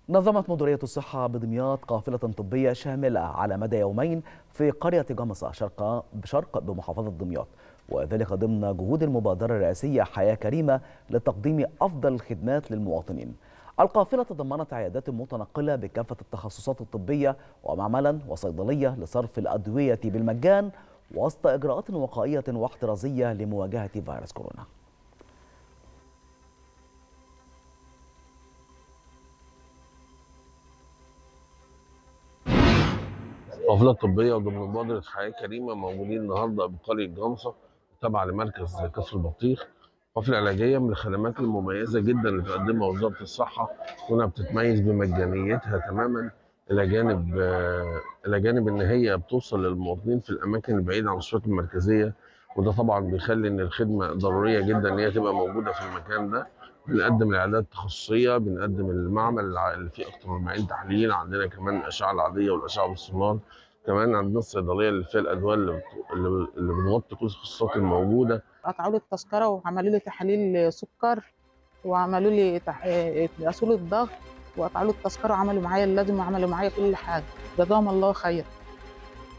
نظمت مديرية الصحة بدمياط قافلة طبية شاملة على مدى يومين في قرية جمصة شرق شرق بمحافظة دمياط وذلك ضمن جهود المبادرة الرئاسية حياة كريمة لتقديم أفضل الخدمات للمواطنين. القافلة تضمنت عيادات متنقلة بكافة التخصصات الطبية ومعملا وصيدلية لصرف الأدوية بالمجان وسط إجراءات وقائية واحترازية لمواجهة فيروس كورونا. قافلة طبية ضمن مبادرة حياة كريمة موجودين النهاردة بقرية جمصة تابعة لمركز كفر البطيخ قافلة علاجية من الخدمات المميزة جدا اللي بتقدمها وزارة الصحة وانها بتتميز بمجانيتها تماما إلى جانب إلى جانب إن هي بتوصل للمواطنين في الأماكن البعيدة عن المستشفيات المركزية وده طبعا بيخلي إن الخدمة ضرورية جدا إن هي تبقى موجودة في المكان ده بنقدم العيادات التخصصية بنقدم المعمل اللي فيه أكتر من 40 تحليل عندنا كمان الأشعة العادية والأشعة بالسونار كمان عندنا الصيدليه اللي فيها الادويه اللي بت... اللي بتغطي كل التخصصات الموجوده قطعوا لي التذكره وعملوا لي تحاليل سكر وعملوا لي تح... قاسوا لي الضغط وقطعوا لي التذكره وعملوا معايا اللازم وعملوا معايا كل حاجه جزاهم الله خير